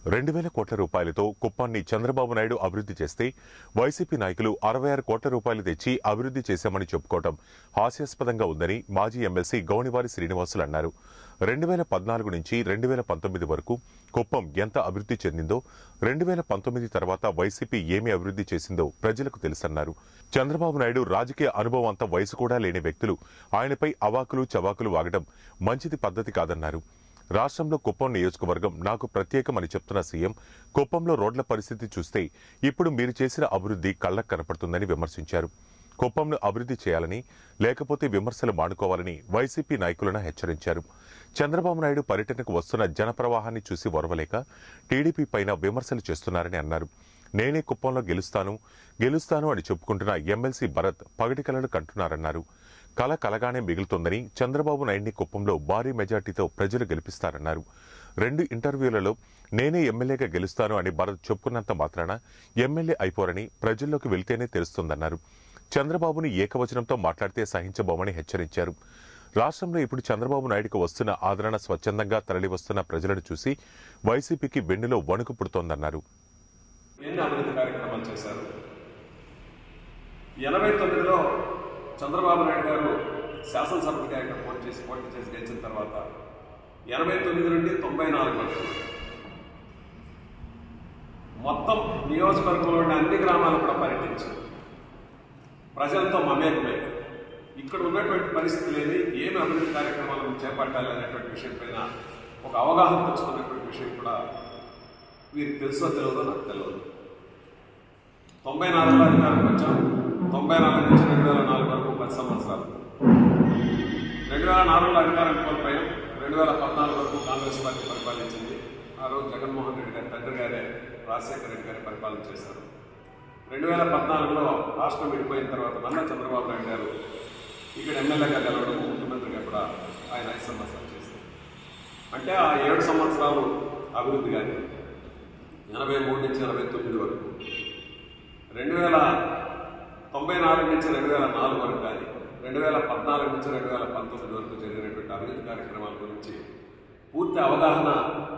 రెండు వేల కోట్ల రూపాయలతో కుప్పాన్ని చంద్రబాబు నాయుడు అభివృద్ధి చేస్తే వైసీపీ నాయకులు అరవై ఆరు కోట్ల రూపాయలు తెచ్చి అభివృద్ధి చేశామని చెప్పుకోవడం హాస్యాస్పదంగా ఉందని మాజీ ఎమ్మెల్సీ గౌనివారి శ్రీనివాసులు అన్నారు రెండు వేల పద్నాలుగు నుంచి రెండు వేల పంతొమ్మిది వరకు కుప్పం ఎంత అభివృద్ధి చెందిందో రెండు వేల పంతొమ్మిది తర్వాత వైసీపీ ఏమి అభివృద్ధి చేసిందో ప్రజలకు తెలుసన్నారు చంద్రబాబు నాయుడు రాజకీయ అనుభవం అంత వయసు కూడా లేని వ్యక్తులు ఆయనపై అవాకులు చవాకులు వాగడం మంచిది పద్ధతి కాదన్నారు రాష్ట్రంలో కుప్పం నియోజకవర్గం నాకు ప్రత్యేకమని చెప్తున్న సీఎం కుప్పంలో రోడ్ల పరిస్థితి చూస్తే ఇప్పుడు మీరు చేసిన అభివృద్ధి కళ్లకు కనపడుతుందని విమర్శించారు కుప్పంను అభివృద్ధి చేయాలని లేకపోతే విమర్శలు మానుకోవాలని వైసీపీ నాయకులను హెచ్చరించారు చంద్రబాబు నాయుడు పర్యటనకు వస్తున్న జనప్రవాహాన్ని చూసి ఒరవలేక టీడీపీ పైన విమర్శలు చేస్తున్నారని అన్నారు నేనే కుప్పంలో గెలుస్తాను గెలుస్తాను అని చెప్పుకుంటున్న ఎమ్మెల్సీ భరత్ పగటి కలలు కంటున్నారన్నారు కల కలగానే మిగులుతోందని చంద్రబాబు నాయుడిని కుప్పంలో భారీ మెజార్టీతో ప్రజలు గెలిపిస్తారన్నారు రెండు ఇంటర్వ్యూలలో నేనే ఎమ్మెల్యేగా గెలుస్తాను అని భరత్ చెప్పుకున్నంత మాత్రాన ఎమ్మెల్యే అయిపోరని ప్రజల్లోకి వెళ్తేనే తెలుస్తుందన్నారు చంద్రబాబుని ఏకవచనంతో మాట్లాడితే సహించబోమని హెచ్చరించారు రాష్ట్రంలో ఇప్పుడు చంద్రబాబు నాయుడుకు వస్తున్న ఆదరణ స్వచ్ఛందంగా తరలివస్తున్న ప్రజలను చూసి వైసీపీకి వెన్నులో వణుకు పుడుతోందన్నారు ఎన్ని అభివృద్ధి కార్యక్రమాలు చేశారు ఎనభై తొమ్మిదిలో చంద్రబాబు నాయుడు గారు శాసనసభ్యుడిగా ఇక్కడ పోటీ చేసి పోటీ చేసి గెలిచిన తర్వాత ఎనభై తొమ్మిది నుండి తొంభై నాలుగు వరకు మొత్తం నియోజకవర్గంలోని అన్ని గ్రామాలు కూడా పర్యటించారు ప్రజలతో మమేకమై ఇక్కడ ఉన్నటువంటి పరిస్థితులు ఏమి ఏమి అభివృద్ధి కార్యక్రమాలను చేపట్టాలి అనేటువంటి విషయం పైన ఒక అవగాహన తెచ్చుకున్నటువంటి విషయం కూడా వీరికి తెలుసో తెలియదో నాకు తెలియదు తొంభై నాలుగులో అధికారంకి వచ్చాం తొంభై నాలుగు నుంచి రెండు వేల నాలుగు వరకు పది సంవత్సరాలు రెండు వేల నాలుగులో అధికారం కోల్పోయాం రెండు వేల పద్నాలుగు వరకు కాంగ్రెస్ పార్టీ పరిపాలించింది ఆ రోజు జగన్మోహన్ రెడ్డి గారి తండ్రి గారే రాజశేఖర రెడ్డి గారి పరిపాలన చేశారు రెండు వేల పద్నాలుగులో రాష్ట్రం విడిపోయిన తర్వాత మళ్ళా చంద్రబాబు నాయుడు గారు ఇక్కడ ఎమ్మెల్యేగా గెలవడం ముఖ్యమంత్రిగా కూడా ఆయన ఐదు సంవత్సరాలు చేశారు అంటే ఆ ఏడు సంవత్సరాలు అభివృద్ధి కానీ ఎనభై మూడు నుంచి ఎనభై తొమ్మిది వరకు రెండు వేల తొంభై నాలుగు నుంచి రెండు వేల నాలుగు వరకు కానీ రెండు వేల పద్నాలుగు నుంచి రెండు వేల పంతొమ్మిది వరకు జరిగినటువంటి అభివృద్ధి కార్యక్రమాల గురించి పూర్తి అవగాహన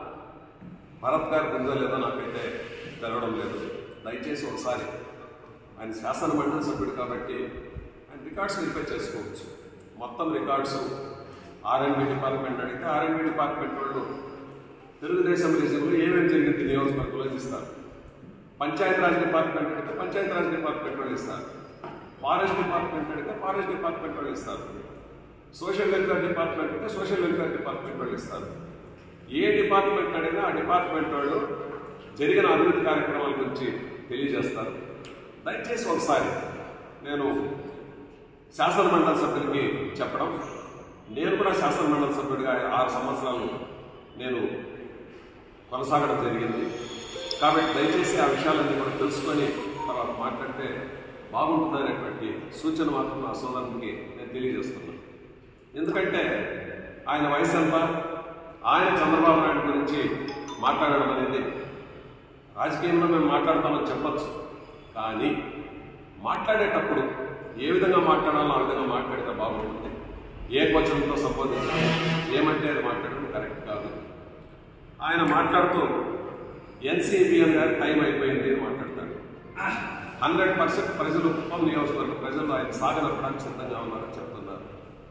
భరత్ గారికి ఉందో లేదో నాకైతే తెలవడం లేదు దయచేసి ఒకసారి ఆయన శాసన మండలి సభ్యుడు కాబట్టి ఆయన రికార్డ్స్ వెరిఫై చేసుకోవచ్చు మొత్తం రికార్డ్స్ ఆర్ఎండ్బి డిపార్ట్మెంట్ అడిగితే ఆర్ఎండ్బి డిపార్ట్మెంట్ వాళ్ళు తెలుగుదేశం రీజన్లో ఏమేమి జరిగింది నియోజకవర్గంలో ఇస్తారు పంచాయతీరాజ్ డిపార్ట్మెంట్ అడిగితే పంచాయతీరాజ్ డిపార్ట్మెంట్ వాళ్ళు ఇస్తారు ఫారెస్ట్ డిపార్ట్మెంట్ అడిగితే ఫారెస్ట్ డిపార్ట్మెంట్ వాళ్ళు ఇస్తారు సోషల్ వెల్ఫేర్ డిపార్ట్మెంట్ అయితే సోషల్ వెల్ఫేర్ డిపార్ట్మెంట్ వాళ్ళు ఇస్తారు ఏ డిపార్ట్మెంట్ అడిగినా ఆ డిపార్ట్మెంట్ వాళ్ళు జరిగిన అభివృద్ధి కార్యక్రమాల గురించి తెలియజేస్తారు దయచేసి ఒకసారి నేను శాసన మండలి సభ్యులకి చెప్పడం నేను కూడా శాసన మండలి సభ్యుడిగా ఆరు సంవత్సరాలు నేను కొనసాగడం జరిగింది కాబట్టి దయచేసి ఆ విషయాలన్నీ కూడా తెలుసుకొని తర్వాత మాట్లాడితే బాగుంటుందనేటువంటి సూచన మాత్రం నా సోదరునికి నేను తెలియజేస్తున్నాను ఎందుకంటే ఆయన వయసు ఎంత ఆయన చంద్రబాబు నాయుడు గురించి మాట్లాడడం అనేది రాజకీయంలో మేము మాట్లాడతామని చెప్పచ్చు కానీ మాట్లాడేటప్పుడు ఏ విధంగా మాట్లాడాలో ఆ విధంగా మాట్లాడితే బాగుంటుంది ఏ క్వశ్చన్తో సంబోధించాలి ఏమంటే అది మాట్లాడడం కరెక్ట్ కాదు ఆయన మాట్లాడుతూ ఎన్సీబీఎం గారి టైం అయిపోయింది అని మాట్లాడతాడు హండ్రెడ్ పర్సెంట్ ప్రజలు కుప్పం నియోజకవర్గ ప్రజలు ఆయన సాగనప్పడానికి సిద్ధంగా ఉన్నారని చెప్తున్నారు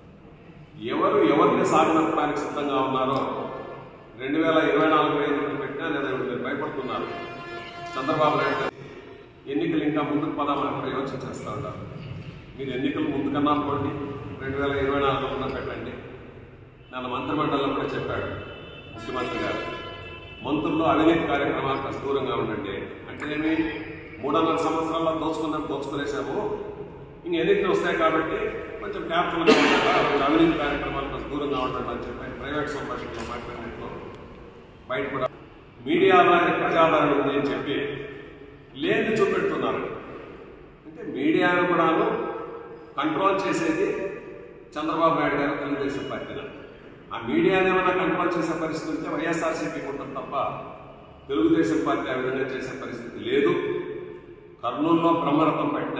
ఎవరు ఎవరిని సాగనప్పడానికి సిద్ధంగా ఉన్నారో రెండు వేల ఇరవై నాలుగు ఎన్నికలు పెట్టినా లేదా మీరు భయపడుతున్నారు చంద్రబాబు నాయుడు గారు ఎన్నికలు ఇంకా ముందుకు పదామని కూడా యోచన చేస్తూ ఉంటారు మీరు ఎన్నికలు ముందుకన్నా అనుకోండి రెండు వేల ఇరవై నాలుగులో పెట్టండి నన్ను మంత్రిమండలిలో కూడా చెప్పాడు ముఖ్యమంత్రి గారు మంత్రుల్లో అవినీతి కార్యక్రమాలు కాస్త దూరంగా ఉండండి అంటే ఏమి మూడున్నర సంవత్సరాల్లో దోచుకున్నాం దోచుకునేసాము ఇంక ఎన్నికలు వస్తాయి కాబట్టి కొంచెం క్యాప్ఫుల్గా ఉండాలి కొంచెం అవినీతి కార్యక్రమాలు కాస్త దూరంగా ఉండండి అని చెప్పి ప్రైవేట్ సంభాషణలో మాట్లాడినట్లు బయట కూడా మీడియాలో ఆయన ప్రజాదరణ ఉంది అని చెప్పి లేని చూపెడుతున్నారు అంటే మీడియాను కూడాను కంట్రోల్ చేసేది చంద్రబాబు నాయుడు గారు తెలుగుదేశం పార్టీన ఆ మీడియాని ఏమైనా కంట్రోల్ చేసే పరిస్థితి ఉంటే వైఎస్ఆర్సీపీకి ఉంటుంది తప్ప తెలుగుదేశం పార్టీ ఆ విధంగా చేసే పరిస్థితి లేదు కర్నూలులో బ్రహ్మరథం పెట్టినా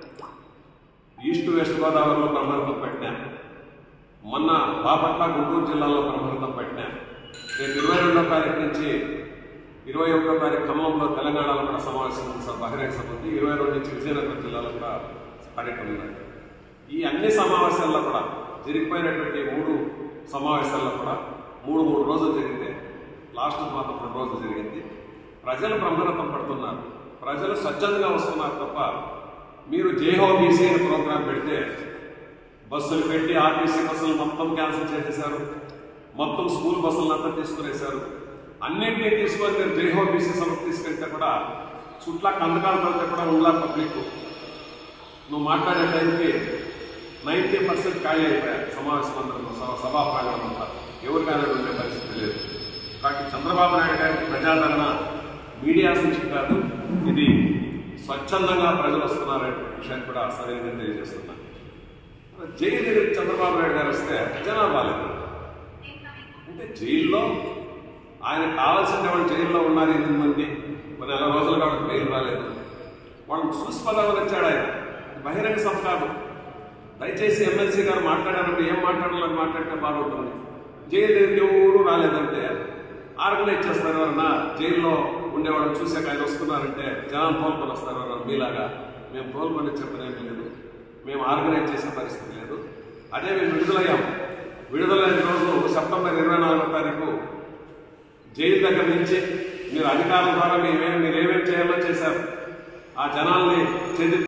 ఈస్ట్ వెస్ట్ గోదావరిలో బ్రహ్మరథం పెట్టినా మొన్న బాపట్ల గుంటూరు జిల్లాలో బ్రహ్మరథం పెట్టినా రేపు ఇరవై రెండో తారీఖు నుంచి ఇరవై ఒకటో తారీఖు ఖమ్మంలో తెలంగాణలో కూడా సమావేశం ఉంది సార్ బహిరంగ సభ ఉంది ఇరవై రెండు నుంచి విజయనగరం జిల్లాలో కూడా పర్యటన ఉన్నాయి ఈ అన్ని సమావేశాల్లో కూడా జరిగిపోయినటువంటి మూడు సమావేశాల్లో కూడా మూడు మూడు రోజులు జరిగితే లాస్ట్ మాత్రం రెండు రోజులు జరిగింది ప్రజలు బ్రహ్మరథం పడుతున్నారు ప్రజలు స్వచ్ఛందంగా వస్తున్నారు తప్ప మీరు జేహో బీసీ అనే ప్రోగ్రాం పెడితే బస్సులు పెట్టి ఆర్టీసీ బస్సులు మొత్తం క్యాన్సిల్ చేసేశారు మొత్తం స్కూల్ బస్సులను అంతా తీసుకునేశారు అన్నింటినీ తీసుకొని మీరు జైహో బీసీ సభకు తీసుకెళ్తే కూడా చుట్ల కందకాలు పడితే కూడా ఉండాల పబ్లిక్ నువ్వు మాట్లాడే టైంకి నైంటీ పర్సెంట్ ఖాళీ అయిపోయారు సమావేశం అందరూ సభ- సభా ప్రాంగణం అంతా ఎవరికైనా ఉండే పరిస్థితి లేదు కాబట్టి చంద్రబాబు నాయుడు గారికి ప్రజాదరణ మీడియా నుంచి కాదు ఇది స్వచ్ఛందంగా ప్రజలు వస్తున్నారనే విషయాన్ని కూడా సరైన తెలియజేస్తున్నా జైలు దగ్గరికి చంద్రబాబు నాయుడు గారు వస్తే జనాలు రాలేదు అంటే జైల్లో ఆయన కావాల్సిన వాళ్ళు జైల్లో ఉన్నారు ఎనిమిది మంది ఒక నెల రోజులు కాబట్టి బెయిల్ రాలేదు వాళ్ళని చూసి పదాలు వచ్చాడు ఆయన అది బహిరంగ సభ కాదు దయచేసి ఎమ్మెల్సీ గారు మాట్లాడారంటే ఏం మాట్లాడాలని మాట్లాడితే బాగుంటుంది జైలు దగ్గరికి ఎవరు రాలేదంటే ఆర్గనైజ్ చేస్తారు ఎవరన్నా జైల్లో ఉండేవాళ్ళని చూసాక ఆయన వస్తున్నారంటే జనాలు తోలుకొని వస్తారు ఎవరన్నా మీలాగా మేము తోలుకొని చెప్పనేం లేదు మేము ఆర్గనైజ్ చేసే పరిస్థితి లేదు అదే మేము విడుదలయ్యాం విడుదలైన రోజు సెప్టెంబర్ ఇరవై నాలుగో తారీఖు జైలు దగ్గర నుంచి మీరు అధికారుల ద్వారా మీరేం మీరేమేం చేయాలో చేశారు ఆ జనాల్ని చెంది